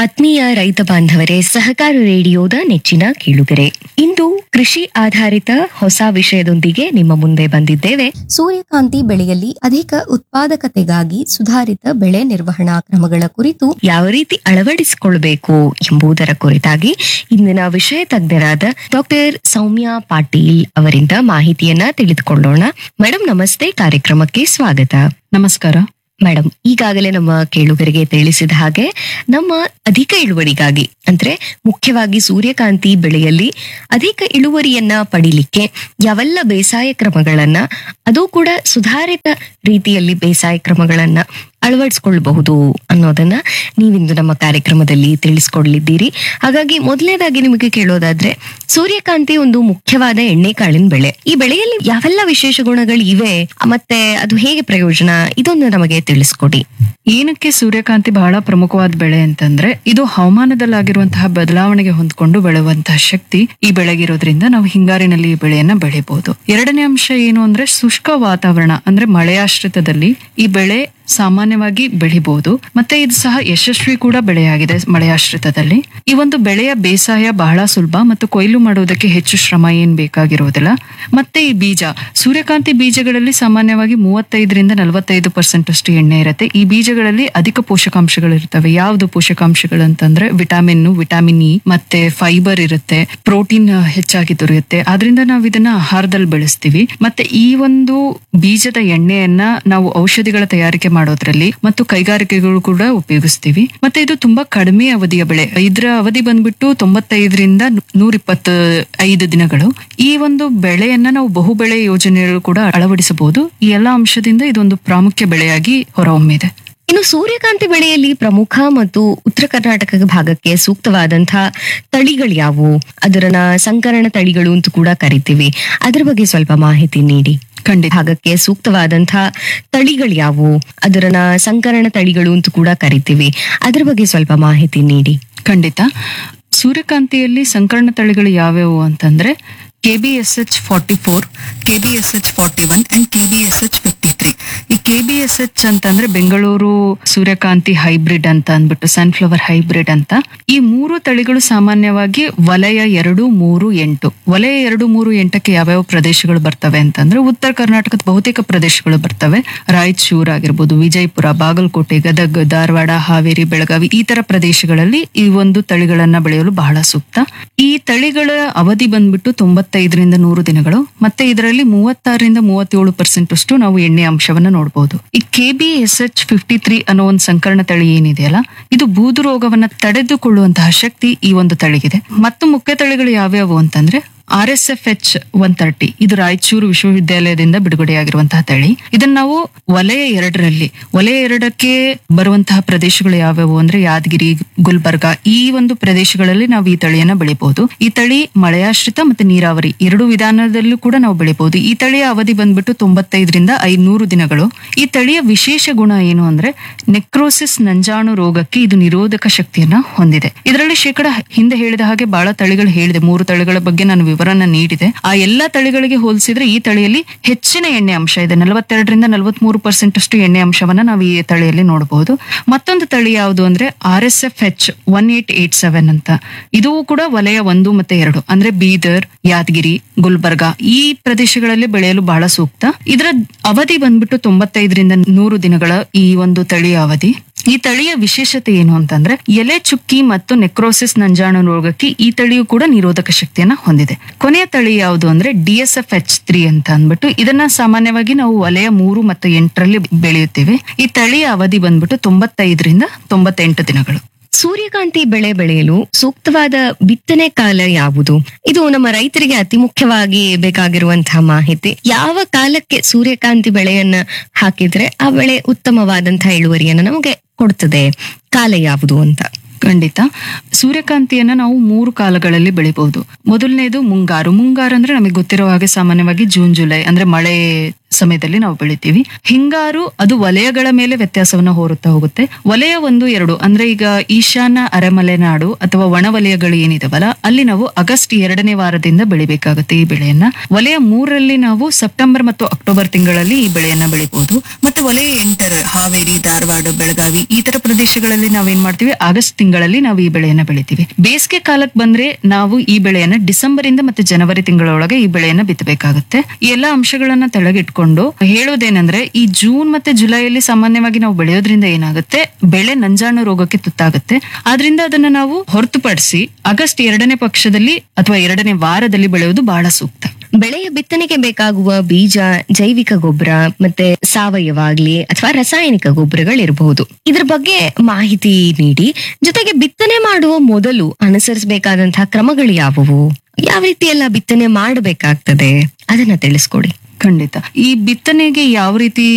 ಆತ್ಮೀಯ ರೈತ ಬಾಂಧವರೇ ಸಹಕಾರ ರೇಡಿಯೋದ ನೆಚ್ಚಿನ ಕೇಳುಗರೆ ಇಂದು ಕೃಷಿ ಆಧಾರಿತ ಹೊಸ ವಿಷಯದೊಂದಿಗೆ ನಿಮ್ಮ ಮುಂದೆ ಬಂದಿದ್ದೇವೆ ಸೂರ್ಯಕಾಂತಿ ಬೆಳೆಯಲ್ಲಿ ಅಧಿಕ ಉತ್ಪಾದಕತೆಗಾಗಿ ಸುಧಾರಿತ ಬೆಳೆ ನಿರ್ವಹಣಾ ಕ್ರಮಗಳ ಕುರಿತು ಯಾವ ರೀತಿ ಅಳವಡಿಸಿಕೊಳ್ಬೇಕು ಎಂಬುದರ ಕುರಿತಾಗಿ ಇಂದಿನ ವಿಷಯ ತಜ್ಞರಾದ ಡಾಕ್ಟರ್ ಸೌಮ್ಯ ಪಾಟೀಲ್ ಅವರಿಂದ ಮಾಹಿತಿಯನ್ನ ತಿಳಿದುಕೊಳ್ಳೋಣ ಮೇಡಮ್ ನಮಸ್ತೆ ಕಾರ್ಯಕ್ರಮಕ್ಕೆ ಸ್ವಾಗತ ನಮಸ್ಕಾರ ಮೇಡಮ್ ಈಗಾಗಲೇ ನಮ್ಮ ಕೇಳುಗರಿಗೆ ತಿಳಿಸಿದ ಹಾಗೆ ನಮ್ಮ ಅಧಿಕ ಇಳುವರಿಗಾಗಿ ಅಂದ್ರೆ ಮುಖ್ಯವಾಗಿ ಸೂರ್ಯಕಾಂತಿ ಬೆಳೆಯಲ್ಲಿ ಅಧಿಕ ಇಳುವರಿಯನ್ನ ಪಡಿಲಿಕ್ಕೆ ಯಾವೆಲ್ಲ ಬೇಸಾಯ ಕ್ರಮಗಳನ್ನ ಅದು ಕೂಡ ಸುಧಾರಿತ ರೀತಿಯಲ್ಲಿ ಬೇಸಾಯ ಕ್ರಮಗಳನ್ನ ಅಳವಡಿಸಿಕೊಳ್ಳಬಹುದು ಅನ್ನೋದನ್ನ ನೀವಿಂದು ನಮ್ಮ ಕಾರ್ಯಕ್ರಮದಲ್ಲಿ ತಿಳಿಸ್ಕೊಡ್ಲಿದ್ದೀರಿ ಹಾಗಾಗಿ ಮೊದಲನೇದಾಗಿ ನಿಮಗೆ ಕೇಳೋದಾದ್ರೆ ಸೂರ್ಯಕಾಂತಿ ಒಂದು ಮುಖ್ಯವಾದ ಎಣ್ಣೆಕಾಳಿನ ಬೆಳೆ ಈ ಬೆಳೆಯಲ್ಲಿ ಯಾವೆಲ್ಲ ವಿಶೇಷ ಗುಣಗಳು ಇವೆ ಮತ್ತೆ ಅದು ಹೇಗೆ ಪ್ರಯೋಜನ ಇದೊಂದು ನಮಗೆ ತಿಳಿಸ್ಕೊಡಿ ಏನಕ್ಕೆ ಸೂರ್ಯಕಾಂತಿ ಬಹಳ ಪ್ರಮುಖವಾದ ಬೆಳೆ ಅಂತಂದ್ರೆ ಇದು ಹವಾಮಾನದಲ್ಲಾಗಿರುವಂತಹ ಬದಲಾವಣೆಗೆ ಹೊಂದ್ಕೊಂಡು ಬೆಳೆಯುವಂತಹ ಶಕ್ತಿ ಈ ಬೆಳೆಗಿರೋದ್ರಿಂದ ನಾವು ಹಿಂಗಾರಿನಲ್ಲಿ ಈ ಬೆಳೆಯನ್ನ ಬೆಳಿಬಹುದು ಎರಡನೇ ಅಂಶ ಏನು ಅಂದ್ರೆ ಶುಷ್ಕ ವಾತಾವರಣ ಅಂದ್ರೆ ಮಳೆಯಾಶ್ರಿತದಲ್ಲಿ ಈ ಬೆಳೆ ಸಾಮಾನ್ಯವಾಗಿ ಬೆಳಿಬಹುದು ಮತ್ತೆ ಇದು ಸಹ ಯಶಸ್ವಿ ಕೂಡ ಬೆಳೆಯಾಗಿದೆ ಮಳೆಯಾಶ್ರಿತದಲ್ಲಿ ಈ ಒಂದು ಬೆಳೆಯ ಬೇಸಾಯ ಬಹಳ ಸುಲಭ ಮತ್ತು ಕೊಯ್ಲು ಮಾಡುವುದಕ್ಕೆ ಹೆಚ್ಚು ಶ್ರಮ ಏನ್ ಬೇಕಾಗಿರೋದಿಲ್ಲ ಮತ್ತೆ ಈ ಬೀಜ ಸೂರ್ಯಕಾಂತಿ ಬೀಜಗಳಲ್ಲಿ ಸಾಮಾನ್ಯವಾಗಿ ಮೂವತ್ತೈದರಿಂದ ನಲವತ್ತೈದು ಪರ್ಸೆಂಟ್ ಅಷ್ಟು ಎಣ್ಣೆ ಇರುತ್ತೆ ಈ ಬೀಜಗಳಲ್ಲಿ ಅಧಿಕ ಪೋಷಕಾಂಶಗಳು ಇರ್ತವೆ ಯಾವ್ದು ಪೋಷಕಾಂಶಗಳು ಅಂತಂದ್ರೆ ವಿಟಾಮಿನ್ ವಿಟಾಮಿನ್ ಇ ಮತ್ತೆ ಫೈಬರ್ ಇರುತ್ತೆ ಪ್ರೋಟೀನ್ ಹೆಚ್ಚಾಗಿ ದೊರೆಯುತ್ತೆ ಆದ್ರಿಂದ ನಾವು ಇದನ್ನ ಆಹಾರದಲ್ಲಿ ಬೆಳೆಸ್ತೀವಿ ಮತ್ತೆ ಈ ಒಂದು ಬೀಜದ ಎಣ್ಣೆಯನ್ನ ನಾವು ಔಷಧಿಗಳ ತಯಾರಿಕೆ ಮಾಡೋದ್ರಲ್ಲಿ ಮತ್ತು ಕೈಗಾರಿಕೆಗಳು ಕೂಡ ಉಪಯೋಗಿಸ್ತೀವಿ ಮತ್ತೆ ಇದು ತುಂಬಾ ಕಡಿಮೆ ಅವಧಿಯ ಬೆಳೆ ಇದರ ಅವಧಿ ಬಂದ್ಬಿಟ್ಟು ತೊಂಬತ್ತೈದರಿಂದ ನೂರ ಇಪ್ಪತ್ತ ಐದು ದಿನಗಳು ಈ ಒಂದು ಬೆಳೆಯನ್ನ ನಾವು ಬಹು ಬೆಳೆ ಯೋಜನೆಗಳು ಕೂಡ ಅಳವಡಿಸಬಹುದು ಈ ಎಲ್ಲಾ ಅಂಶದಿಂದ ಇದೊಂದು ಪ್ರಾಮುಖ್ಯ ಬೆಳೆಯಾಗಿ ಹೊರಹೊಮ್ಮಿದೆ ಇನ್ನು ಸೂರ್ಯಕಾಂತಿ ಬೆಳೆಯಲ್ಲಿ ಪ್ರಮುಖ ಮತ್ತು ಉತ್ತರ ಕರ್ನಾಟಕ ಭಾಗಕ್ಕೆ ಸೂಕ್ತವಾದಂತಹ ತಳಿಗಳು ಯಾವುವು ಅದರನ್ನ ಸಂಕರಣ ತಳಿಗಳು ಅಂತ ಕೂಡ ಕರಿತೀವಿ ಅದ್ರ ಬಗ್ಗೆ ಸ್ವಲ್ಪ ಮಾಹಿತಿ ನೀಡಿ ಖಂಡಿತ ಭಾಗಕ್ಕೆ ಸೂಕ್ತವಾದಂತಹ ತಳಿಗಳು ಯಾವುವು ಅದರನ್ನ ಸಂಕರಣ ತಳಿಗಳು ಅಂತ ಕೂಡ ಕರಿತೀವಿ ಅದ್ರ ಬಗ್ಗೆ ಸ್ವಲ್ಪ ಮಾಹಿತಿ ನೀಡಿ ಖಂಡಿತ ಸೂರ್ಯಕಾಂತಿಯಲ್ಲಿ ಸಂಕರಣ ತಳಿಗಳು ಯಾವ್ಯಾವು ಅಂತಂದ್ರೆ K B S H forty four K B S H forty one and K B S H fifty three ಈ ಕೆ ಬಿ ಎಸ್ ಎಚ್ ಅಂತಂದ್ರೆ ಬೆಂಗಳೂರು ಸೂರ್ಯಕಾಂತಿ ಹೈಬ್ರಿಡ್ ಅಂತ ಅಂದ್ಬಿಟ್ಟು ಸನ್ಫ್ಲವರ್ ಹೈಬ್ರಿಡ್ ಅಂತ ಈ ಮೂರು ತಳಿಗಳು ಸಾಮಾನ್ಯವಾಗಿ ವಲಯ ಎರಡು ಮೂರು ಎಂಟು ವಲಯ ಎರಡು ಮೂರು ಎಂಟಕ್ಕೆ ಯಾವ್ಯಾವ ಪ್ರದೇಶಗಳು ಬರ್ತವೆ ಅಂತಂದ್ರೆ ಉತ್ತರ ಕರ್ನಾಟಕದ ಬಹುತೇಕ ಪ್ರದೇಶಗಳು ಬರ್ತವೆ ರಾಯಚೂರು ಆಗಿರ್ಬೋದು ವಿಜಯಪುರ ಬಾಗಲಕೋಟೆ ಗದಗ ಧಾರವಾಡ ಹಾವೇರಿ ಬೆಳಗಾವಿ ಈ ತರ ಪ್ರದೇಶಗಳಲ್ಲಿ ಈ ಒಂದು ತಳಿಗಳನ್ನ ಬೆಳೆಯಲು ಬಹಳ ಸೂಕ್ತ ಈ ತಳಿಗಳ ಅವಧಿ ಬಂದ್ಬಿಟ್ಟು ತೊಂಬತ್ತೈದರಿಂದ ನೂರು ದಿನಗಳು ಮತ್ತೆ ಇದರಲ್ಲಿ ಮೂವತ್ತಾರರಿಂದ ಮೂವತ್ತೇಳು ಪರ್ಸೆಂಟ್ ಅಷ್ಟು ನಾವು ಎಣ್ಣೆ ಅಂಶವನ್ನ ನೋಡಬಹುದು ಈ K B S H fifty three ಅನ್ನೋ ಒಂದು ಸಂಕರಣ ತಳಿ ಏನಿದೆಯಲ್ಲ ಇದು ಬೂದು ರೋಗವನ್ನ ತಡೆದುಕೊಳ್ಳುವಂತಹ ಶಕ್ತಿ ಈ ಒಂದು ತಳಿಗಿದೆ ಮತ್ತು ಮುಖ್ಯ ತಳಿಗಳು ಯಾವ್ಯಾವು ಅಂತಂದ್ರೆ R S F H one thirty ಇದು ರಾಯಚೂರು ವಿಶ್ವವಿದ್ಯಾಲಯದಿಂದ ಬಿಡುಗಡೆಯಾಗಿರುವಂತಹ ತಳಿ ಇದನ್ನ ನಾವು ವಲಯ ಎರಡರಲ್ಲಿ ವಲಯ ಎರಡಕ್ಕೆ ಬರುವಂತಹ ಪ್ರದೇಶಗಳು ಯಾವ್ಯಾವು ಅಂದ್ರೆ ಯಾದಗಿರಿ ಗುಲ್ಬರ್ಗ ಈ ಒಂದು ಪ್ರದೇಶಗಳಲ್ಲಿ ನಾವು ಈ ತಳಿಯನ್ನ ಬೆಳಿಬಹುದು ಈ ತಳಿ ಮಳೆಯಾಶ್ರಿತ ಮತ್ತೆ ನೀರಾವರಿ ಎರಡು ವಿಧಾನದಲ್ಲೂ ಕೂಡ ನಾವು ಬೆಳಿಬಹುದು ಈ ತಳಿಯ ಅವಧಿ ಬಂದ್ಬಿಟ್ಟು ತೊಂಬತ್ತೈದರಿಂದ ಐನೂರು ದಿನಗಳು ಈ ತಳಿಯ ವಿಶೇಷ ಗುಣ ಏನು ಅಂದ್ರೆ ನೆಕ್ರೋಸಿಸ್ ನಂಜಾಣು ರೋಗಕ್ಕೆ ಇದು ನಿರೋಧಕ ಶಕ್ತಿಯನ್ನ ಹೊಂದಿದೆ ಇದರಲ್ಲಿ ಶೇಕಡ ಹಿಂದೆ ಹೇಳಿದ ಹಾಗೆ ಬಹಳ ತಳಿಗಳು ಹೇಳಿದೆ ಮೂರು ತಳಿಗಳ ಬಗ್ಗೆ ನಾನು ವಿವರನ ನೀಡಿದೆ ಆ ಎಲ್ಲಾ ತಳಿಗಳಿಗೆ ಹೋಲಿಸಿದ್ರೆ ಈ ತಳಿಯಲ್ಲಿ ಹೆಚ್ಚಿನ ಎಣ್ಣೆ ಅಂಶ ಇದೆ ನಲವತ್ತೆರಡರಿಂದ ನಲವತ್ಮೂರು ಪರ್ಸೆಂಟ್ ಅಷ್ಟು ಎಣ್ಣೆ ಅಂಶವನ್ನ ನಾವು ಈ ತಳಿಯಲ್ಲಿ ನೋಡಬಹುದು ಮತ್ತೊಂದು ತಳಿ ಯಾವುದು ಅಂದ್ರೆ R S F H one eight eight seven ಅಂತ ಇದು ಕೂಡ ವಲಯ ಒಂದು ಮತ್ತೆ ಎರಡು ಅಂದ್ರೆ ಬೀದರ್ ಯಾದಗಿರಿ ಗುಲ್ಬರ್ಗ ಈ ಪ್ರದೇಶಗಳಲ್ಲಿ ಬೆಳೆಯಲು ಬಹಳ ಸೂಕ್ತ ಇದರ ಅವಧಿ ಬಂದ್ಬಿಟ್ಟು ತೊಂಬತ್ತೈದರಿಂದ ನೂರು ದಿನಗಳ ಈ ಒಂದು ತಳಿಯ ಅವಧಿ ಈ ತಳಿಯ ವಿಶೇಷತೆ ಏನು ಅಂತಂದ್ರೆ ಎಲೆ ಚುಕ್ಕಿ ಮತ್ತು ನೆಕ್ರೋಸಿಸ್ ನಂಜಾಣು ರೋಗಕ್ಕೆ ಈ ತಳಿಯು ಕೂಡ ನಿರೋಧಕ ಶಕ್ತಿಯನ್ನ ಹೊಂದಿದೆ ಕೊನೆಯ ತಳಿ ಯಾವುದು ಅಂದ್ರೆ D S F H three ಅಂತ ಅಂದ್ಬಿಟ್ಟು ಇದನ್ನ ಸಾಮಾನ್ಯವಾಗಿ ನಾವು ವಲಯ ಮೂರು ಮತ್ತು ಎಂಟರಲ್ಲಿ ಬೆಳೆಯುತ್ತೇವೆ ಈ ತಳಿಯ ಅವಧಿ ಬಂದ್ಬಿಟ್ಟು ತೊಂಬತ್ತೈದರಿಂದ ತೊಂಬತ್ತೆಂಟು ದಿನಗಳು ಸೂರ್ಯಕಾಂತಿ ಬೆಳೆ ಬೆಳೆಯಲು ಸೂಕ್ತವಾದ ಬಿತ್ತನೆ ಕಾಲ ಯಾವುದು ಇದು ನಮ್ಮ ರೈತರಿಗೆ ಅತಿ ಮುಖ್ಯವಾಗಿ ಬೇಕಾಗಿರುವಂತಹ ಮಾಹಿತಿ ಯಾವ ಕಾಲಕ್ಕೆ ಸೂರ್ಯಕಾಂತಿ ಬೆಳೆಯನ್ನ ಹಾಕಿದ್ರೆ ಆ ಬೆಳೆ ಉತ್ತಮವಾದಂತಹ ಇಳುವರಿಯನ್ನ ನಮಗೆ ಕೊಡ್ತದೆ ಕಾಲ ಯಾವುದು ಅಂತ ಖಂಡಿತ ಸೂರ್ಯಕಾಂತಿಯನ್ನ ನಾವು ಮೂರು ಕಾಲಗಳಲ್ಲಿ ಬೆಳಿಬಹುದು ಮೊದಲನೇದು ಮುಂಗಾರು ಮುಂಗಾರು ಅಂದ್ರೆ ನಮಗೆ ಗೊತ್ತಿರೋ ಹಾಗೆ ಸಾಮಾನ್ಯವಾಗಿ ಜೂನ್ ಜುಲೈ ಅಂದ್ರೆ ಮಳೆ ಸಮಯದಲ್ಲಿ ನಾವು ಬೆಳಿತೀವಿ ಹಿಂಗಾರು ಅದು ವಲಯಗಳ ಮೇಲೆ ವ್ಯತ್ಯಾಸವನ್ನ ಹೋರುತ್ತಾ ಹೋಗುತ್ತೆ ವಲಯ ಒಂದು ಎರಡು ಅಂದ್ರೆ ಈಗ ಈಶಾನ್ಯ ಅರೆಮಲೆನಾಡು ಅಥವಾ ಒಣ ವಲಯಗಳು ಏನಿದಾವಲ್ಲ ಅಲ್ಲಿ ನಾವು ಆಗಸ್ಟ್ ಎರಡನೇ ವಾರದಿಂದ ಬೆಳಿಬೇಕಾಗುತ್ತೆ ಈ ಬೆಳೆಯನ್ನ ವಲಯ ಮೂರರಲ್ಲಿ ನಾವು ಸೆಪ್ಟೆಂಬರ್ ಮತ್ತು ಅಕ್ಟೋಬರ್ ತಿಂಗಳಲ್ಲಿ ಈ ಬೆಳೆಯನ್ನ ಬೆಳಿಬಹುದು ಮತ್ತೆ ವಲಯ ಎಂಟರ ಹಾವೇರಿ ಧಾರವಾಡ ಬೆಳಗಾವಿ ಈ ತರ ಪ್ರದೇಶಗಳಲ್ಲಿ ನಾವೇನ್ ಮಾಡ್ತೀವಿ ಆಗಸ್ಟ್ ತಿಂಗಳಲ್ಲಿ ನಾವು ಈ ಬೆಳೆಯನ್ನ ಬೆಳಿತೀವಿ ಬೇಸಿಗೆ ಕಾಲಕ್ಕೆ ಬಂದ್ರೆ ನಾವು ಈ ಬೆಳೆಯನ್ನ ಡಿಸೆಂಬರ್ ಇಂದ ಮತ್ತೆ ಜನವರಿ ತಿಂಗಳೊಳಗೆ ಈ ಬೆಳೆಯನ್ನ ಬಿತ್ತಬೇಕಾಗುತ್ತೆ ಈ ಎಲ್ಲಾ ಅಂಶಗಳನ್ನ ತೆಳಗಿಟ್ಕೊಂಡು ಹೇಳೋದೇನಂದ್ರೆ ಈ ಜೂನ್ ಮತ್ತೆ ಜುಲೈಯಲ್ಲಿ ಸಾಮಾನ್ಯವಾಗಿ ನಾವು ಬೆಳೆಯೋದ್ರಿಂದ ಏನಾಗುತ್ತೆ ಬೆಳೆ ನಂಜಾಣು ರೋಗಕ್ಕೆ ತುತ್ತಾಗುತ್ತೆ ಆದ್ರಿಂದ ಅದನ್ನ ನಾವು ಹೊರತುಪಡಿಸಿ ಆಗಸ್ಟ್ ಎರಡನೇ ಪಕ್ಷದಲ್ಲಿ ಅಥವಾ ಎರಡನೇ ವಾರದಲ್ಲಿ ಬೆಳೆಯೋದು ಬಹಳ ಸೂಕ್ತ ಬೆಳೆಯ ಬಿತ್ತನೆಗೆ ಬೇಕಾಗುವ ಬೀಜ ಜೈವಿಕ ಗೊಬ್ಬರ ಮತ್ತೆ ಸಾವಯವ ಆಗ್ಲಿ ಅಥವಾ ರಾಸಾಯನಿಕ ಗೊಬ್ಬರಗಳಿರಬಹುದು ಇದ್ರ ಬಗ್ಗೆ ಮಾಹಿತಿ ನೀಡಿ ಜೊತೆಗೆ ಬಿತ್ತನೆ ಮಾಡುವ ಮೊದಲು ಅನುಸರಿಸಬೇಕಾದಂತಹ ಕ್ರಮಗಳು ಯಾವುವು ಯಾವ ರೀತಿ ಎಲ್ಲ ಬಿತ್ತನೆ ಮಾಡಬೇಕಾಗ್ತದೆ ಅದನ್ನ ತಿಳಿಸ್ಕೊಡಿ ಖಂಡಿತ ಈ ಬಿತ್ತನೆಗೆ ಯಾವ ರೀತಿ